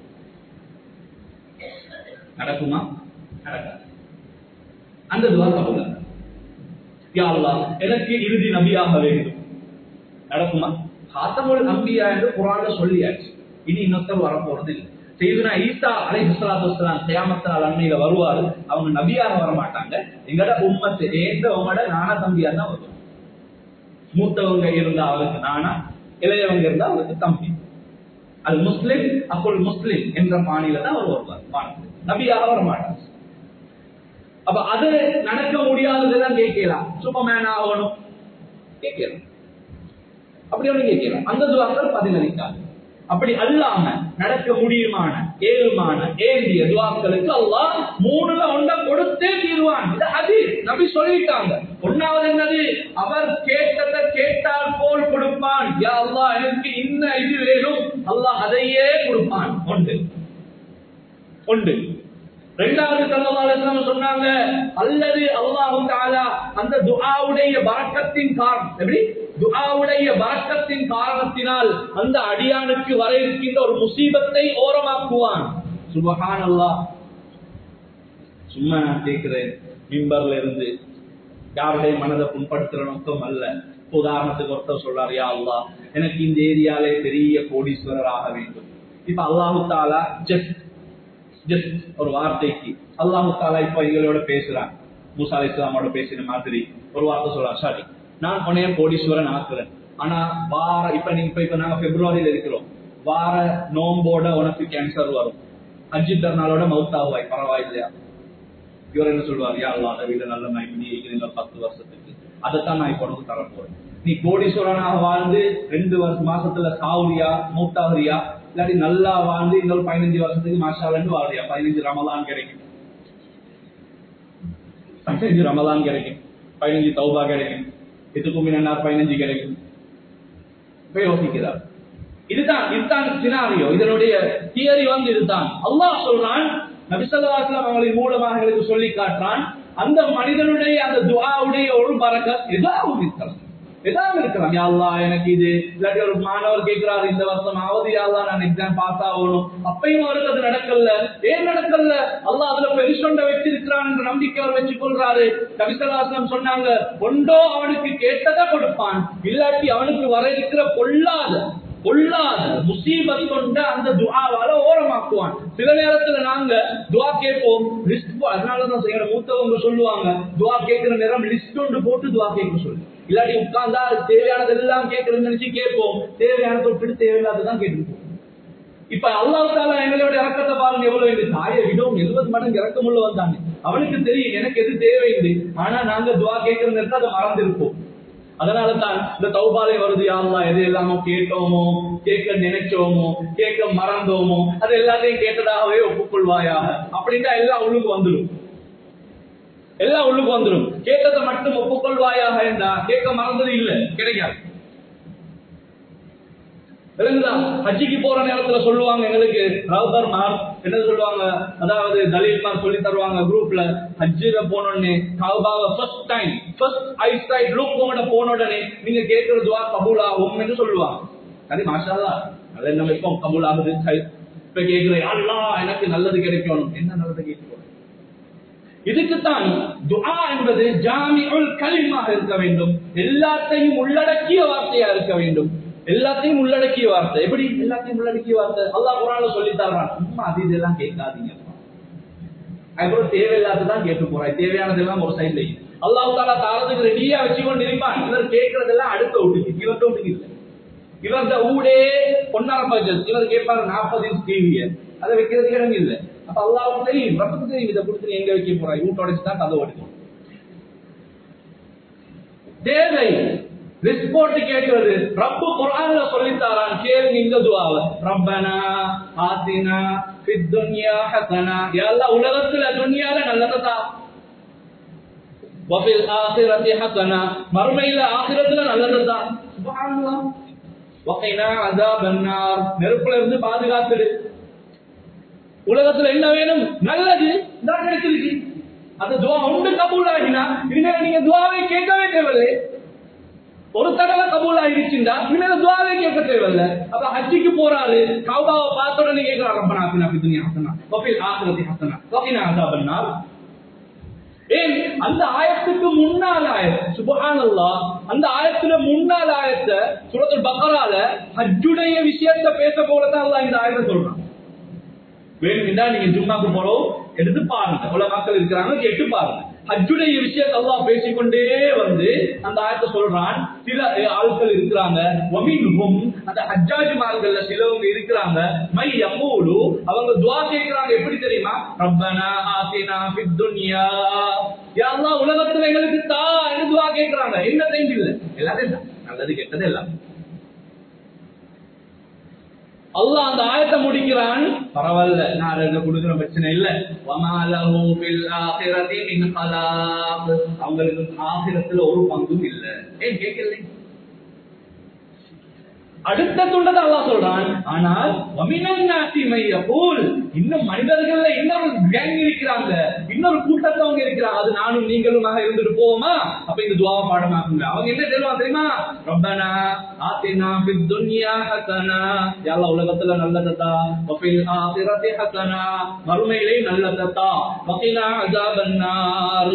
நடக்குமா நடக்காது அந்த துவா கபூல் யா அல்லாஹ் எனக்கு இறுதி நபியாக வேண்டும் நடக்குமா ஹாத்தமுல் அம்பியா என்று குரான்ல சொல்லியாச்சு இனி இன்னொருத்தர் வரப்போறது இல்லை செய்துனா ஈசா அலை ஹஸ்லாத்து வஸ்லாம் கியாமத்தால் அண்மையில வருவாரு அவங்க நபியாக வர மாட்டாங்க எங்கட உம்மத்து ஏந்த உங்களோட நானா தம்பியா தான் வருவாங்க மூத்தவங்க இருந்தா அவருக்கு நானா இளையவங்க இருந்தா அவருக்கு தம்பி அது முஸ்லிம் அக்குள் முஸ்லிம் என்ற பாணியில தான் அவர் வருவார் பாணி நபியாக வர மாட்டார் அப்ப அது நடக்க முடியாததுதான் கேட்கலாம் சூப்பர்மேன் ஆகணும் கேட்கலாம் அப்படி ஒண்ணு கேட்கலாம் அந்த துவாக்கள் பதிலளிக்காது அப்படி அல்லாம நடக்க முடியுமான ஏழுமான ஏந்திய துவாக்களுக்கு அல்லாஹ் மூணுல ஒன்றை கொடுத்தே தீர்வான் இது அது நபி சொல்லிட்டாங்க ஒன்னாவது என்னது அவர் கேட்டதை கேட்டால் போல் கொடுப்பான் யா அல்லாஹ் எனக்கு இன்ன இது வேணும் அல்லாஹ் அதையே கொடுப்பான் ஒன்று ஒன்று இரண்டாவது சல்லல்லாஹு சொன்னாங்க அல்லது அல்லாஹு தஆலா அந்த துஆவுடைய பரக்கத்தின் காரணம் எப்படி துஆவுடைய பரக்கத்தின் காரணத்தினால் அந்த அடியானுக்கு வர இருக்கின்ற ஒரு முசீபத்தை ஓரமாக்குவான் சுபஹானல்லாஹ் சும்மா நான் கேட்கிறேன் மிம்பர்ல இருந்து யாருடைய மனதை புண்படுத்துற நோக்கம் அல்ல உதாரணத்துக்கு ஒருத்தர் சொல்றாரு யா அல்லாஹ் எனக்கு இந்த ஏரியாலே பெரிய கோடீஸ்வரர் ஆக வேண்டும் இப்ப அல்லாஹு தாலா ஜஸ்ட் ஜஸ்ட் ஒரு வார்த்தைக்கு அல்லாஹு தாலா இப்ப எங்களோட பேசுறான் மூசா அலி இஸ்லாமோட பேசின மாதிரி ஒரு வார்த்தை சொல்றான் சாரி நான் உன்னைய கோடீஸ்வரன் ஆக்குறேன் ஆனா வார இப்ப நீங்க இப்ப இப்ப நாங்க பிப்ரவரியில இருக்கிறோம் வார நோம்போட உனக்கு கேன்சர் வரும் அஜி நாளோட மவுத்தாவாய் பரவாயில்லையா இவர் என்ன சொல்லுவார் யா அல்லா அதை விட நல்ல மைமினி இருக்கிற பத்து வருஷத்துக்கு அதைத்தான் நான் இப்ப உனக்கு தர போறேன் நீ கோடீஸ்வரனாக வாழ்ந்து ரெண்டு வருஷம் மாசத்துல சாவுரியா மூத்தாவரியா இல்லாட்டி நல்லா வாழ்ந்து இன்னொரு பதினஞ்சு வருஷத்துக்கு மாஷாலன்னு வாழ்றியா பதினஞ்சு ரமலான் கிடைக்கும் பதினஞ்சு ரமலான் கிடைக்கும் பதினஞ்சு தௌபா கிடைக்கும் இதுக்கும் என்ன பதினஞ்சு கிடைக்கும் இப்ப யோசிக்கிறார் இதுதான் இதுதான் சினாரியோ இதனுடைய தியரி வந்து இதுதான் அல்லாஹ் சொல்றான் நபிசல்லாஸ்லாம் அவங்களின் மூலமாக எங்களுக்கு சொல்லி காட்டுறான் அந்த மனிதனுடைய அந்த துவாவுடைய ஒரு பறக்க ஏதாவது இருக்கலாம் ஏதாவது இருக்கலாம் யாழ்லா எனக்கு இது இல்லாட்டி ஒரு மாணவர் கேட்கிறாரு இந்த வருஷம் ஆவது யாழ்லா நான் எக்ஸாம் பாஸ் ஆகணும் அப்பயும் அவருக்கு அது நடக்கல ஏன் நடக்கல அல்லாஹ் அதுல பெருசொண்ட வச்சிருக்கிறான் என்ற நம்பிக்கை அவர் வச்சு கொள்றாரு கவிசலாசனம் சொன்னாங்க ஒன்றோ அவனுக்கு கேட்டதை கொடுப்பான் இல்லாட்டி அவனுக்கு வர இருக்கிற பொல்லாத பொல்லாத முசீபத் கொண்ட அந்த துவாவால ஓரமாக்குவான் சில நேரத்துல நாங்க துவா கேட்போம் லிஸ்ட் அதனாலதான் எங்க மூத்தவங்க சொல்லுவாங்க துவா கேட்கிற நேரம் லிஸ்ட் ஒன்று போட்டு துவா கேட்க சொல்லு இல்லாட்டி உட்கார்ந்தா தேவையானது எல்லாம் கேட்கறதுன்னு நினைச்சு கேட்போம் தேவையானதை விட்டு தேவையில்லாததான் கேட்டுப்போம் இப்ப அல்லாஹால எங்களோட இறக்கத்தை பாருங்க எவ்வளவு வேண்டு தாயை விடவும் எழுபது மடங்கு இறக்கமுள்ள வந்தாங்க அவனுக்கு தெரியும் எனக்கு எது தேவையுண்டு ஆனா நாங்க துவா கேட்கிற நேரத்தை அதை மறந்திருப்போம் அதனால தான் இந்த தௌபாலை வருது யாரெல்லாம் எது எல்லாமோ கேட்டோமோ கேட்க நினைச்சோமோ கேட்க மறந்தோமோ அது எல்லாத்தையும் கேட்டதாகவே ஒப்புக்கொள்வாயாக அப்படின்ட்டா எல்லாம் உள்ளுக்கு வந்துடும் எல்லாம் உள்ளுக்கு வந்துடும் கேட்டதை மட்டும் ஒப்புக்கொள்வாயாக என்றா கேட்க மறந்தது இல்ல கிடைக்காது விளங்குதா ஹஜ்ஜிக்கு போற நேரத்துல சொல்லுவாங்க எங்களுக்கு ரவுதர் மார் என்ன சொல்லுவாங்க அதாவது தலீல் மார் சொல்லி தருவாங்க குரூப்ல ஹஜ்ஜில போனோடனே கவுபாவை first time first eyesight look உங்களோட போன உடனே நீங்க கேட்கிற துவா கபூல் ஆகும் என்று சொல்லுவாங்க அது மாஷாலா நல்ல நம்ம இப்போ கபூல் ஆகுது இப்ப கேட்கிறேன் அல்லா எனக்கு நல்லது கிடைக்கணும் என்ன நல்லது கேட்கணும் இதுக்குத்தான் துஆ என்பது ஜாமிஉல் கலிமாக இருக்க வேண்டும் எல்லாத்தையும் உள்ளடக்கிய வார்த்தையா இருக்க வேண்டும் எல்லாத்தையும் உள்ளடக்கிய வார்த்தை எப்படி எல்லாத்தையும் உள்ளடக்கிய வார்த்தை அல்லாஹ் குரான்ல சொல்லி தர்றான் சும்மா அது இதெல்லாம் கேட்காதீங்க அதுக்கப்புறம் தேவையில்லாததான் கேட்டு போறாய் தேவையானதெல்லாம் ஒரு சைட்ல அல்லாஹ் தாலா தாரதுக்கு ரெடியா வச்சு கொண்டு இருப்பான் இவர் கேட்கறதெல்லாம் அடுத்த வீட்டுக்கு இவர்கிட்ட வீட்டுக்கு இல்லை இவர்த ஊடே பொன்னார பட்ஜெட் இவர் கேட்பாரு நாற்பது இன்ச் டிவிய அதை வைக்கிறதுக்கு இடம் இல்லை அப்ப அல்லாவுக்கு தெரியும் ரப்பத்துக்கு தெரியும் இதை கொடுத்து நீ எங்க வைக்க போறாய் வீட்டோட தான் கதை ஓடிக்கும் தேவை ரிஸ்போர்ட் கேட்கிறது ரப்பு குர்ஆன்ல சொல்லித்தாரான் கேளுங்க இந்த துவாவ ரப்பனா ஆத்தினா ஃபித் துன்யா ஹஸனா யா அல்லாஹ் உலகத்துல துன்யால நல்லதா வஃபில் ஆখিরাতি ஹஸனா மறுமையில ஆখিরাத்துல நல்லதா சுப்ஹானல்லாஹ் வகைனா அஸாபன் நார் நெருப்புல இருந்து பாதுகாத்துடு உலகத்துல என்ன வேணும் நல்லது தான் கிடைச்சிருக்கு அந்த துவா உண்டு கபூல் ஆகினா இனிமேல் நீங்க துவாவை கேட்கவே தேவையில்லை ஒரு தடவை கபூல் ஆகிடுச்சுண்டா இனிமேல் துவாவே கேட்க தேவையில்ல அப்ப ஹஜ்ஜிக்கு போறாரு கௌபாவை பார்த்த உடனே கேட்கிறார் ரப்பனா ஆத்தினா ஃபித் துன்யா ஹஸனா வஃபில் ஆখিরাতি ஹஸனா வகினா அஸாபன் நார் ஏன் அந்த ஆயத்துக்கு முன்னால் ஆயத் சுபஹானல்லாஹ் அந்த ஆயத்துல முன்னால் ஆயத்தை சூரத்துல் பக்கரால ஹஜ்ஜுடைய விஷயத்தை பேச போலதான் அல்லாஹ் இந்த ஆயத்தை சொல்றான் வேணும்னா நீங்க ஜும்மாக்கு போறோம் எடுத்து பாருங்க எவ்வளவு மக்கள் இருக்கிறாங்க கேட்டு பாருங்க ஹஜ்ஜுடைய விஷயத்தை அல்லாஹ் பேசிக்கொண்டே வந்து அந்த ஆயத்தை சொல்றான் சில ஆட்கள் இருக்கிறாங்க வமீன்ஹும் அந்த ஹஜ்ஜாஜிமார்கள்ல சிலவங்க இருக்கிறாங்க மை யமூலு அவங்க துஆ கேக்குறாங்க எப்படி தெரியுமா ரப்பனா ஆத்தினா ஃபித் துன்யா யா அல்லாஹ் உலகத்துல எங்களுக்கு தா என்று துஆ கேக்குறாங்க என்ன தெரிஞ்சு இல்ல எல்லாத்தையும் தான். நல்லது கெட்டது எல்லாம் அல்லாஹ் அந்த ஆயத்தை முடிக்கிறான் பரவாயில்ல நான் ரெண்டு கொடுக்கிற பிரச்சனை இல்ல வமாலஹு ஃபில் ஆখিরাতি மின் ஹலாக் அவங்களுக்கு ஆখিরাத்துல ஒரு பங்கும் இல்ல ஏன் கேட்கல அடுத்த துண்டத்தை அல்லாஹ் சொல்றான் ஆனால் வமினன் நாசி மையபூல் இன்னும் மனிதர்கள்ல இன்னொரு கேங் இருக்கிறாங்க இன்னொரு கூட்டத்தவங்க இருக்கிறாங்க அது நானும் நீங்களுமாக இருந்துட்டு போவோமா அப்ப இந்த துவாவை பாடமாக்குங்க அவங்க என்ன சொல்லுவாங்க தெரியுமா ரப்பனா ஆத்தினா ஃபித் துன்யா ஹஸனா யா அல்லாஹ் உலகத்துல நல்லதா வஃபில் ஆখিরাতি ஹஸனா மறுமையிலே நல்லதா வகினா அஸாபன் நார்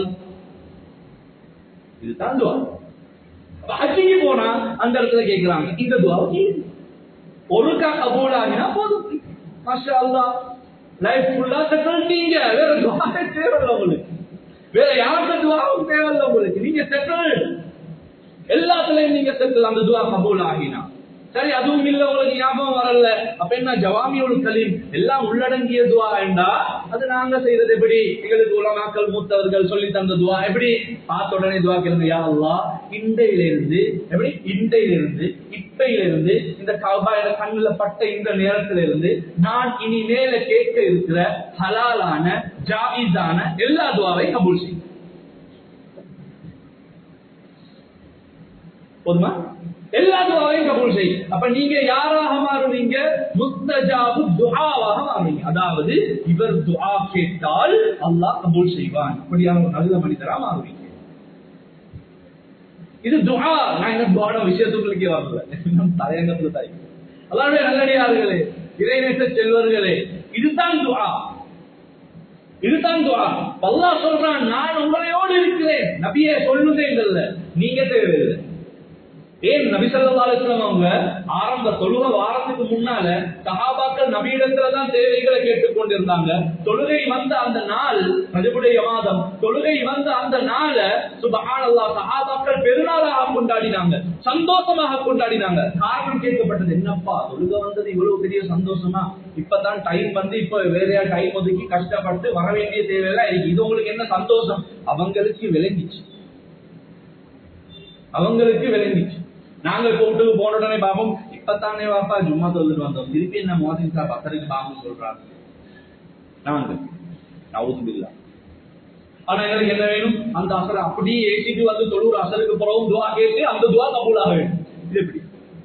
இதுதான் துவா அப்ப ஹஜ்ஜிக்கு போனா அந்த இடத்துல கேக்குறாங்க இந்த துவாவை கேளுங்க. ஒருக்கா கபூல் ஆகினா போதும் மாஷா அல்லாஹ் லைஃப் ஃபுல்லா செட்டில்ட்டீங்க வேற துவாவே தேவையில்ல உங்களுக்கு வேற யாருக்கு துவாவும் தேவையில்ல உங்களுக்கு நீங்க செட்டில் எல்லாத்துலயும் நீங்க செட்டில் அந்த துவா கபூல் ஆகினா சரி அதுவும் இல்ல உங்களுக்கு ஞாபகம் வரல அப்ப என்ன ஜவாமியுல் கலீம் எல்லாம் உள்ளடங்கிய துவா என்றா அது நாங்க செய்யறது எப்படி எங்களுக்கு உலமாக்கள் மூத்தவர்கள் சொல்லி தந்த துவா எப்படி பார்த்த உடனே துவா கேளுங்க யா அல்லாஹ் இண்டையில இருந்து எப்படி இண்டையில இருந்து இப்பையில இருந்து இந்த கபாயில கண்ணுல பட்ட இந்த நேரத்துல இருந்து நான் இனி மேல கேட்க இருக்கிற ஹலாலான ஜாயிஸான எல்லா துவாவை கபூல் செய்யும் போதுமா எல்லா துவாவையும் கபூல் செய் அப்ப நீங்க யாராக மாறுவீங்க முஸ்தஜாபு துஆவாக மாறுவீங்க அதாவது இவர் துஆ கேட்டால் அல்லாஹ் கபூல் செய்வான் அப்படியான ஒரு நல்ல மனிதரா மாறுவீங்க இது துஆ நான் என்ன துஆன விஷயத்துக்குள்ளே வரல இன்னும் தலையங்கத்துல தாய் அல்லாஹ்வுடைய நல்லடியார்களே இறைநேச செல்வர்களே இதுதான் துஆ இதுதான் துஆ அல்லாஹ் சொல்றான் நான் உங்களையோடு இருக்கிறேன் நபியே சொல்லுங்க நீங்க தேவையில்லை ஏன் நபி ஸல்லல்லாஹு அலைஹி வஸல்லம் அவங்க ஆரம்ப தொழுக வாரத்துக்கு முன்னால சஹாபாக்கள் நபியிடத்துல தான் தேவைகளை கேட்டுக் கொண்டிருந்தாங்க தொழுகை வந்த அந்த நாள் ரஜபுடைய மாதம் தொழுகை வந்த அந்த நாள சுபஹானல்லாஹ் சஹாபாக்கள் பெருநாளாக கொண்டாடினாங்க சந்தோஷமாக கொண்டாடினாங்க காரணம் கேட்கப்பட்டது என்னப்பா தொழுக வந்தது இவ்வளவு பெரிய சந்தோஷமா இப்பதான் டைம் வந்து இப்ப வேறையா டைம் ஒதுக்கி கஷ்டப்பட்டு வர வேண்டிய தேவையெல்லாம் இருக்கு இது உங்களுக்கு என்ன சந்தோஷம் அவங்களுக்கு விளங்கிச்சு அவங்களுக்கு விளங்கிச்சு நாங்க கூப்பிட்டு போன உடனே பாப்போம் இப்பத்தானே வாப்பா ஜும்மா தொழுது வந்தோம் திருப்பி என்ன மோதின் சார் பத்தரைக்கு பாப்போம் சொல்றாங்க நாங்க நவுதுபில்லா ஆனா எங்களுக்கு என்ன வேணும் அந்த அசரை அப்படியே ஏசிட்டு வந்து தொழுற அசருக்கு பிறகும் துவா கேட்டு அந்த துவா கபூலாக வேண்டும் இது எப்படி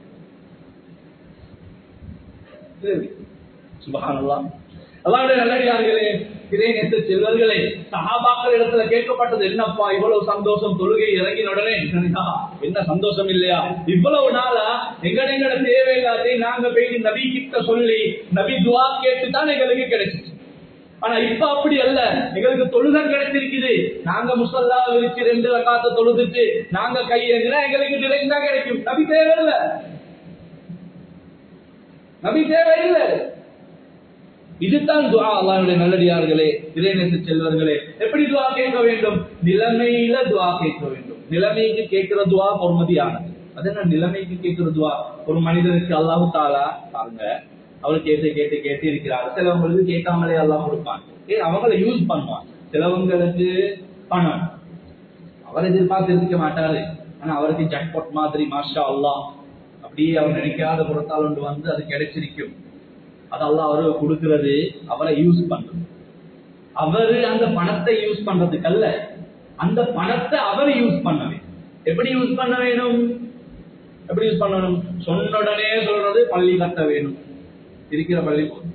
இது எப்படி சுபஹானல்லாஹ் அல்லாவுடைய நல்லடியார்களே இதை நேற்று செல்வர்களே சஹாபாக்கள் இடத்துல கேட்கப்பட்டது என்னப்பா இவ்வளவு சந்தோஷம் தொழுகை இறங்கின உடனே என்னடா, என்ன சந்தோஷம் இல்லையா இவ்வளவு நாளா எங்கட எங்கட தேவை எல்லாத்தையும் நாங்க போய் நபி கிட்ட சொல்லி நபி துவா கேட்டு தான் எங்களுக்கு கிடைச்சிச்சு ஆனா இப்ப அப்படி அல்ல எங்களுக்கு தொழுதம் கிடைச்சிருக்குது நாங்க முசல்லா விரிச்சு ரெண்டு ரக்காத்த தொழுதுட்டு நாங்க கையெழுந்தா எங்களுக்கு டிரெக்ட் தான் கிடைக்கும் நபி தேவையில்லை நபி தேவையில்லை இதுதான் துவா அல்லாஹ்வுடைய நல்லடியார்களே இறைநேச செல்வர்களே எப்படி துவா கேட்க வேண்டும் நிலைமையில துவா கேட்க வேண்டும் நிலைமைக்கு கேட்கிற துவா பொறுமதியானது அது என்ன நிலைமைக்கு கேட்கிற துவா ஒரு மனிதனுக்கு அல்லாஹு தாலா பாருங்க அவர் கேட்டு கேட்டு கேட்டு இருக்கிறார் சிலவங்களுக்கு கேட்காமலே எல்லாம் கொடுப்பான் ஏ அவங்கள யூஸ் பண்ணுவான் சிலவங்களுக்கு பணம் அவர் எதிர்பார்த்து இருக்க மாட்டாரு ஆனா அவருக்கு ஜக்பாட் மாதிரி மாஷா அல்லாஹ் அப்படியே அவர் நினைக்காத புறத்தால் ஒன்று வந்து அது கிடைச்சிருக்கும் அது அல்லாஹ் அவருக்கு கொடுக்கிறது அவரை யூஸ் பண்றது அவரு அந்த பணத்தை யூஸ் பண்றதுக்கு அல்ல அந்த பணத்தை அவர் யூஸ் பண்ண வேண்டும் எப்படி யூஸ் பண்ண வேணும் எப்படி யூஸ் பண்ணணும் சொன்ன உடனே சொல்றது பள்ளி கட்ட வேணும் இருக்கிற பள்ளி போதும்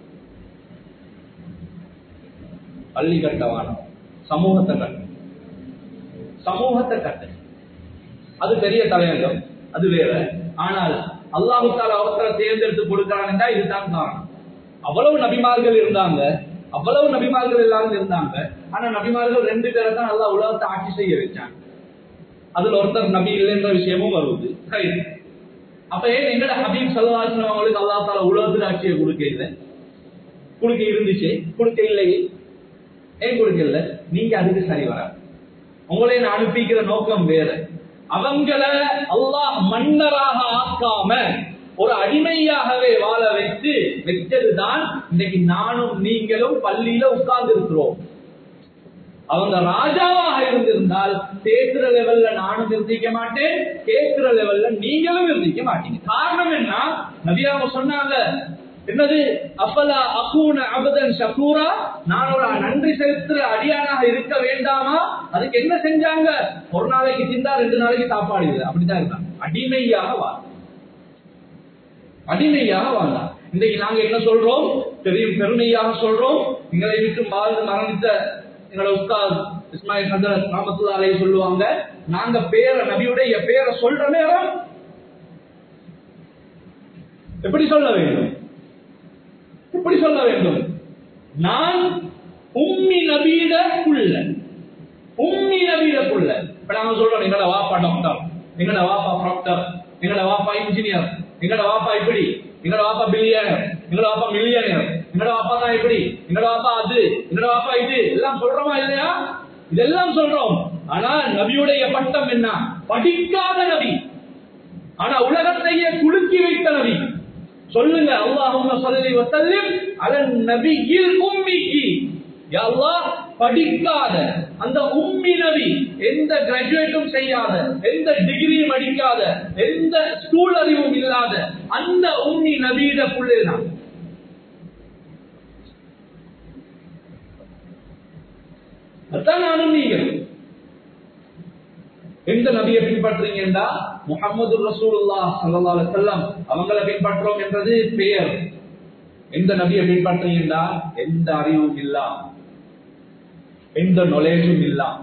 பள்ளி கட்ட வேணும் சமூகத்தை கட்ட சமூகத்தை கட்ட அது பெரிய தலையங்கம் அது வேற ஆனால் அல்லாஹு தாலா அவசர தேர்ந்தெடுத்து கொடுக்கிறான் இதுதான் காரணம் அவ்வளவு நபிமார்கள் இருந்தாங்க அவ்வளவு நபிமார்கள் எல்லாரும் இருந்தாங்க ஆனா நபிமார்கள் ரெண்டு பேரை தான் நல்லா உலகத்தை ஆட்சி செய்ய வச்சாங்க அதுல ஒருத்தர் நபி இல்லைன்ற விஷயமும் வருது சரி அப்ப ஏன் எங்கட ஹபீப் சல்லாசன் அவங்களுக்கு அல்லா தால உலகத்துல ஆட்சியை கொடுக்க இல்லை கொடுக்க இருந்துச்சு கொடுக்க இல்லையே ஏன் கொடுக்க இல்லை நீங்க அதுக்கு சரி வர உங்களை நான் அனுப்பிக்கிற நோக்கம் வேற அவங்கள அல்லாஹ் மன்னராக ஆக்காம ஒரு அடிமையாகவே வாழ வைத்து வச்சதுதான் இன்னைக்கு நானும் நீங்களும் பள்ளியில உட்கார்ந்து இருக்கிறோம் அவங்க ராஜாவாக இருந்திருந்தால் பேசுற லெவல்ல நானும் இருந்திக்க மாட்டேன் கேட்கிற லெவல்ல நீங்களும் இருந்திக்க மாட்டீங்க காரணம் என்ன நபியாவ சொன்னாங்க என்னது அஃபலா அகூன அபதன் ஷகூரா நான் ஒரு நன்றி செலுத்துற அடியானாக இருக்க வேண்டாமா அதுக்கு என்ன செஞ்சாங்க ஒரு நாளைக்கு திண்டா ரெண்டு நாளைக்கு சாப்பாடு இல்லை அப்படிதான் இருந்தாங்க அடிமையாக வாழ் அடிமையாக வாழ்ந்தார் இன்றைக்கு நாங்க என்ன சொல்றோம் தெரியும் பெருமையாக சொல்றோம் எங்களை விட்டு வாழ்ந்து மரணித்த எங்களோட உஸ்தாத் இஸ்மாயில் ஹசரத் ராமத்துல்லாலே சொல்லுவாங்க நாங்க பேர நபியுடைய பேரை சொல்ற நேரம் எப்படி சொல்ல வேண்டும் எப்படி சொல்ல வேண்டும் நான் உம்மி நபீட புள்ள உம்மி நபீட புள்ள இப்ப நாங்க சொல்றோம் எங்களோட வாப்பா டாக்டர் எங்களோட வாப்பா ப்ராக்டர் எங்களோட வாப்பா இன்ஜினியர் எங்களோட வாப்பா இப்படி எங்களோட வாப்பா பில்லியனர் எங்களோட வாப்பா மில்லியனர் எங்களோட வாப்பா தான் இப்படி எங்களோட வாப்பா அது எங்களோட வாப்பா இது எல்லாம் சொல்றோமா இல்லையா இதெல்லாம் சொல்றோம் ஆனா நபியுடைய பட்டம் என்ன படிக்காத நபி ஆனா உலகத்தையே குலுக்கி வைத்த நபி சொல்லுங்க அல்லாஹும்ம ஸல்லி வ ஸல்லிம் அலன் நபியில் உம்மிக்கு யா அல்லாஹ் படிக்காத அந்த உம்மி நபி எந்த கிராஜுவேட்டும் செய்யாத எந்த டிகிரியும் அடிக்காத எந்த ஸ்கூல் அறிவும் இல்லாத அந்த உம்மி நபியிட புள்ளே நான் அதான் நானும் நீங்கள் எந்த நபியை பின்பற்றீங்கன்னா முகமது ரசூலுல்லா சல்லா செல்லம் அவங்கள பின்பற்றோம் என்றது பெயர் எந்த நபியை பின்பற்றீங்கன்னா எந்த அறிவும் இல்லாம எந்த நொலேஜும் இல்லாம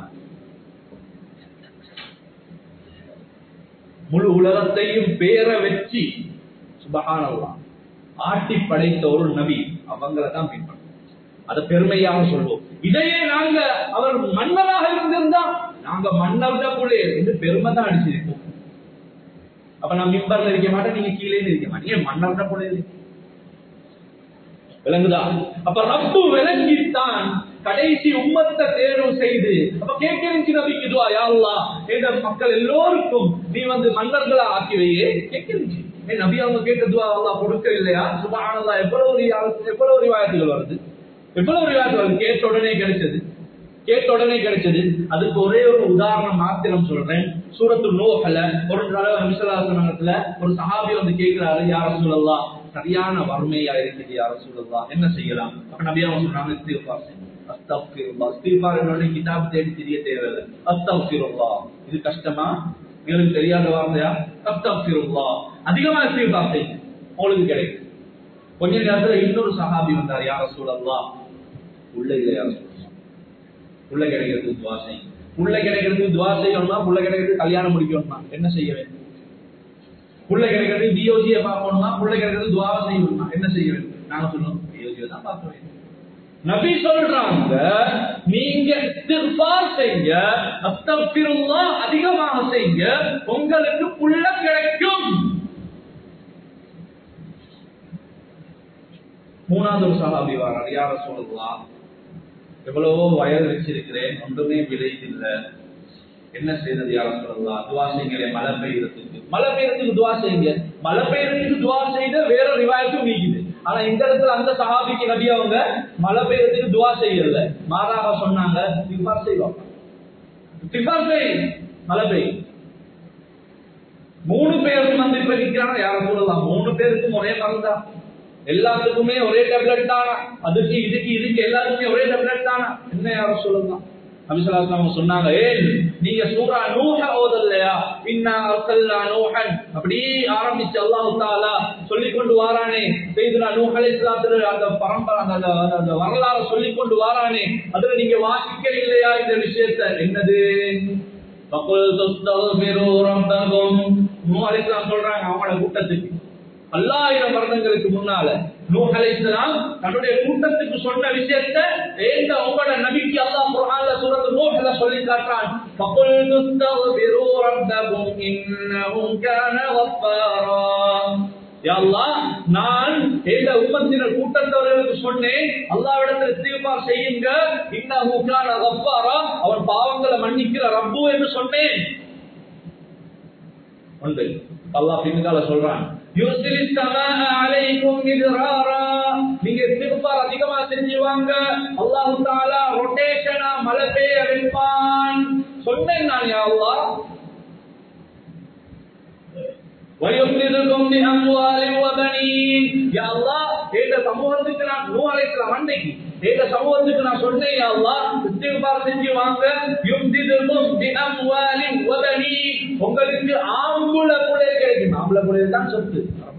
முழு உலகத்தையும் பேர வச்சு சுபகானல்லா ஆட்டி படைத்த ஒரு நபி அவங்கள தான் பின்பற்றோம் அதை பெருமையாக சொல்வோம் இதையே நாங்க அவர் மன்னராக இருந்திருந்தா நாங்க மன்னர் தான் புள்ளே என்று பெருமை தான் அடிச்சிருப்போம் அப்ப நான் மிம்பர்ல இருக்க மாட்டேன் நீங்க கீழே இருக்க மாட்டீங்க மன்னர் தான் புள்ளே விளங்குதா அப்ப ரப்பு விளங்கித்தான் கடைசி உம்மத்தை தேர்வு செய்து அப்ப கேட்கிறீங்க நபிக்கு இதுவா யாருலா என்ற மக்கள் எல்லோருக்கும் நீ வந்து மன்னர்களா ஆக்கி வையே கேட்கிறீங்க ஏன் நபி அவங்க கேட்டதுவா அல்லா கொடுக்க இல்லையா சுபானல்லா எவ்வளவு எவ்வளவு ரிவாயத்துகள் வருது எவ்வளவு ரிவாயத்து வருது கேட்ட உடனே கிடைச்சது கேட்ட உடனே கிடைச்சது அதுக்கு ஒரே ஒரு உதாரணம் மாத்திரம் சொல்றேன் சூரத்து நோகல ஒரு தடவை விசலாசனத்துல ஒரு சஹாபி வந்து கேட்கிறாரு யார சொல்லலாம் சரியான வறுமையா இருக்குது யார சொல்லலாம் என்ன செய்யலாம் அப்ப நபியா சொன்னாங்க இஸ்திஃபார் அஸ்தக்ஃபிருல்லாஹ் இஸ்திஃபார் என்னோட கிதாப் தேடி தெரிய தேவையில்லை அஸ்தக்ஃபிருல்லாஹ் இது கஷ்டமா உங்களுக்கு தெரியாத வார்த்தையா அஸ்தக்ஃபிருல்லாஹ் அதிகமா இஸ்திஃபார் செய்யுங்க உங்களுக்கு கிடைக்கும் கொஞ்ச நேரத்துல இன்னொரு சஹாபி வந்தார் யார சொல்லலாம் உள்ள இல்லை யார சொல்லலாம் புள்ள கிடைக்கிறதுக்கு துவா செய்யும் புள்ள கிடைக்கிறதுக்கு துவா செய்யணும்னா புள்ள கிடைக்கிறதுக்கு கல்யாணம் முடிக்கணும்னா என்ன செய்ய வேண்டும் புள்ள கிடைக்கிறதுக்கு பியோஜியை பார்க்கணும்னா புள்ள கிடைக்கிறதுக்கு துவாவை செய்யணும்னா என்ன செய்ய வேண்டும் நாங்க சொல்லுவோம் பியோஜியை தான் பார்க்க வேண்டும் நபி சொல்றாங்க நீங்க இஸ்திக்பார் செய்ய அஸ்தக்பிருல்லாஹ் அதிகமாக செய்ய உங்களுக்கு புள்ள கிடைக்கும் மூணாவது ஒரு சஹாபி வாரார் யார சொல்லலாம் எவ்வளவோ வயல் வச்சிருக்கிறேன் ஒன்றுமே விளையதில்லை என்ன செய்யறது யார சொல்லலாம் துவா செய்யுங்களே மழை பெய்யறதுக்கு மழை பெய்யறதுக்கு துவா செய்யுங்க மழை பெய்யறதுக்கு துவா செய்த வேற ரிவாயத்தும் நீக்குது ஆனா இந்த இடத்துல அந்த சஹாபிக்கு நபி அவங்க மழை பெய்யறதுக்கு துவா செய்யல மாறாக சொன்னாங்க திஃபார் செய்வாங்க திஃபார் செய் மழை பெய்யும் மூணு பேரும் வந்து இப்ப நிக்கிறாங்க யார சொல்லலாம் மூணு பேருக்கும் ஒரே மருந்தா எல்லாத்துக்குமே ஒரே டேப்லெட் தானா அதுக்கு இதுக்கு இதுக்கு எல்லாருக்குமே ஒரே டேப்லெட் தானா என்ன யாரும் சொல்லலாம் நபிசல்லாஸ்லாம் சொன்னாங்க ஏன் நீங்க சூரா நூஹ ஓதல்லையா இன்னா அர்சல்னா நூஹன் அப்படி ஆரம்பிச்சு அல்லாஹ் தாலா சொல்லி கொண்டு வாரானே செய்துனா நூஹ் அலைஹிஸ்ஸலாத்துல அந்த பரம்பரை அந்த அந்த வரலாறு சொல்லி கொண்டு வாரானே அதுல நீங்க வாசிக்க இல்லையா இந்த விஷயத்தை என்னது فَقُلْتُ اسْتَغْفِرُوا رَبَّكُمْ நூஹ் அலைஹிஸ்ஸலாம் சொல்றாங்க அவங்களோட கூட்டத்துக்கு பல்லாயிரம் வருடங்களுக்கு முன்னால நூஹ் அலைஹிஸ்ஸலாம் தன்னுடைய கூட்டத்துக்கு சொன்ன விஷயத்தை ஏந்த உங்களோட நபிக்கு அல்லாஹ் குர்ஆன்ல சூரத்து நூஹ்ல சொல்லி காட்டுறான் فَقُلْتُ اسْتَغْفِرُوا رَبَّكُمْ إِنَّهُ كَانَ غَفَّارًا யா அல்லாஹ் நான் இந்த உம்மத்தினர் கூட்டத்தவர்களுக்கு சொன்னேன் அல்லாஹ்விடத்தில் இஸ்திக்பார் செய்யுங்க இன்னஹு கான கஃபாரா அவன் பாவங்களை மன்னிக்கிற ரப்பு என்று சொன்னேன் ஒன்று அல்லாஹ் பின்கால சொல்றான் யுர்சிலிஸ் ஸமாஅ அலைக்கும் மித்ராரா நீங்க இஸ்திக்பார் அதிகமா செஞ்சு வாங்க அல்லாஹ் தஆலா ரொட்டேஷனா மழை பெய்ய வைப்பான் சொன்னேன் நான் யா அல்லாஹ் ويمددكم بأموال وبنين يا الله இந்த சமூகத்துக்கு நான் நூ அலைக்கலாம் அன்னைக்கு இந்த சமூகத்துக்கு நான் சொன்னேன் யா அல்லாஹ் இஸ்திக்பார் செஞ்சு வாங்க யும்திதுக்கும் பிஅம்வாலி வபனி உங்களுக்கு ஆம்புல புலே கிடைக்கும் ஆம்புல புலே தான் சொத்து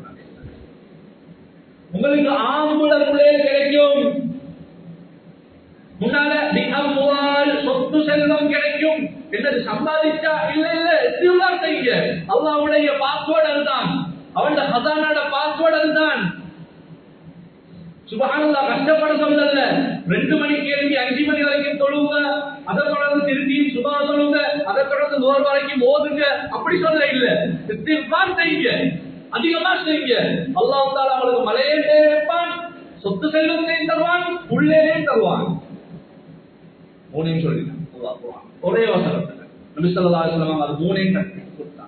உங்களுக்கு ஆம்புல புலே கிடைக்கும் முன்னால பிஅம்வால் சொத்து செல்வம் கிடைக்கும் என்னது சம்பாதிச்சா இல்ல இல்ல இஸ்திக்பார் செய்யுங்க அல்லாஹ்வுடைய பாஸ்வேர்ட் அதுதான் அவன் ஹசானோட பாஸ்வேர்ட் அதுதான் சுபஹானல்லாஹ் கஷ்டப்பட சொல்லல ரெண்டு மணிக்கு எழுப்பி அஞ்சு மணி வரைக்கும் தொழுவுங்க அதை தொடர்ந்து திருப்பி சுபா தொழுவுங்க அதை தொடர்ந்து நூறு வரைக்கும் ஓதுங்க அப்படி சொல்ல இல்ல இஸ்திக்பார் செய்யுங்க அதிகமா செய்யுங்க அல்லாஹ் தாலா அவங்களுக்கு மலையே வைப்பான் சொத்து செல்வத்தையும் தருவான் உள்ளேயும் தருவான் மூணையும் சொல்லிட்டான் அல்லாஹ் குர்ஆன். ஒரே வசனத்துல நபி ஸல்லல்லாஹு அலைஹி வஸல்லம் அது மூணையும் கட்டி கொடுத்தான்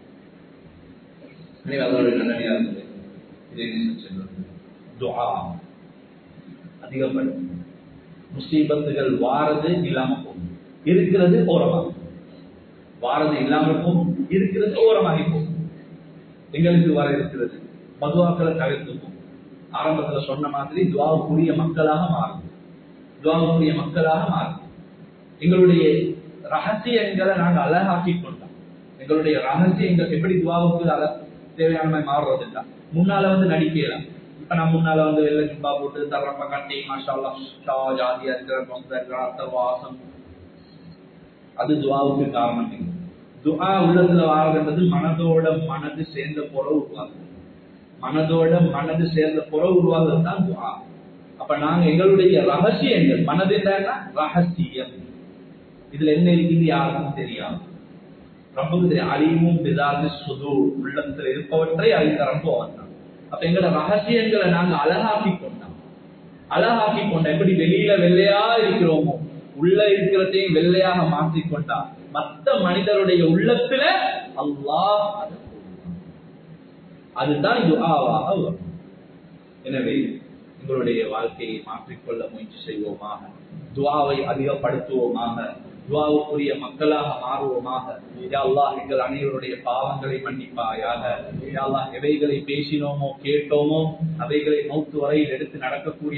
எனவே அதோட நன்மையா இருந்தது இதை என்ன சொல்றது துஆ அதிகப்படும் முசீபத்துகள் வாரது இல்லாம போகும் இருக்கிறது ஓரமாக வாரது இல்லாமல் போகும் இருக்கிறது ஓரமாகி போகும் எங்களுக்கு வர இருக்கிறது மதுவாக்களை தவிர்த்துக்கும் ஆரம்பத்துல சொன்ன மாதிரி துவாவுக்குரிய மக்களாக மாறும் துவாவுக்குரிய மக்களாக மாறும் எங்களுடைய ரகசியங்களை நாங்கள் அழகாக்கி கொண்டோம் எங்களுடைய ரகசியங்கள் எப்படி துவாவுக்கு அழ தேவையான மாறுறது இல்ல முன்னால வந்து நடிக்கலாம் இப்ப நான் முன்னால வந்து வெள்ள ஜுப்பா போட்டு தரப்ப கட்டி மாஷா அல்லாஹ் ஷா ஜாதியா இருக்கிற மொத்த இருக்கிற அர்த்த வாசம் அது துவாவுக்கு காரணம் இல்லை துஆ உள்ளத்துல வாழ்றது மனதோட மனது சேர்ந்த புற உருவாகுது மனதோட மனது சேர்ந்த புற உருவாகுறது தான் துஆ அப்ப நாங்க எங்களுடைய ரகசியங்கள் மனது என்னன்னா ரகசியம் இதுல என்ன இருக்குது யாருக்கும் தெரியாது ரப்புக்கு தெரியும் அழிவும் பிதாது சுது உள்ளத்துல இருப்பவற்றை அறிந்த ரப்பு அவன் தான் அப்ப எங்களோட ரகசியங்களை நாங்க அழகாக்கி கொண்டோம் அழகாக்கி கொண்டோம் எப்படி வெளியில வெள்ளையா இருக்கிறோமோ உள்ள இருக்கிறதையும் வெள்ளையாக மாற்றிக்கொண்டா மத்த மனிதருடைய உள்ளத்துல அல்லாஹ் அதை போடுவான். அதுதான் துஆவாக வரும் எனவே எங்களுடைய வாழ்க்கையை மாற்றிக்கொள்ள முயற்சி செய்வோமாக துவாவை அதிகப்படுத்துவோமாக துவாவுக்குரிய மக்களாக மாறுவோமாக யா அல்லாஹ் எங்கள் அனைவருடைய பாவங்களை மன்னிப்பாயாக யா அல்லாஹ் எவைகளை பேசினோமோ கேட்டோமோ அவைகளை மௌத்து வரையில் எடுத்து நடக்கக்கூடிய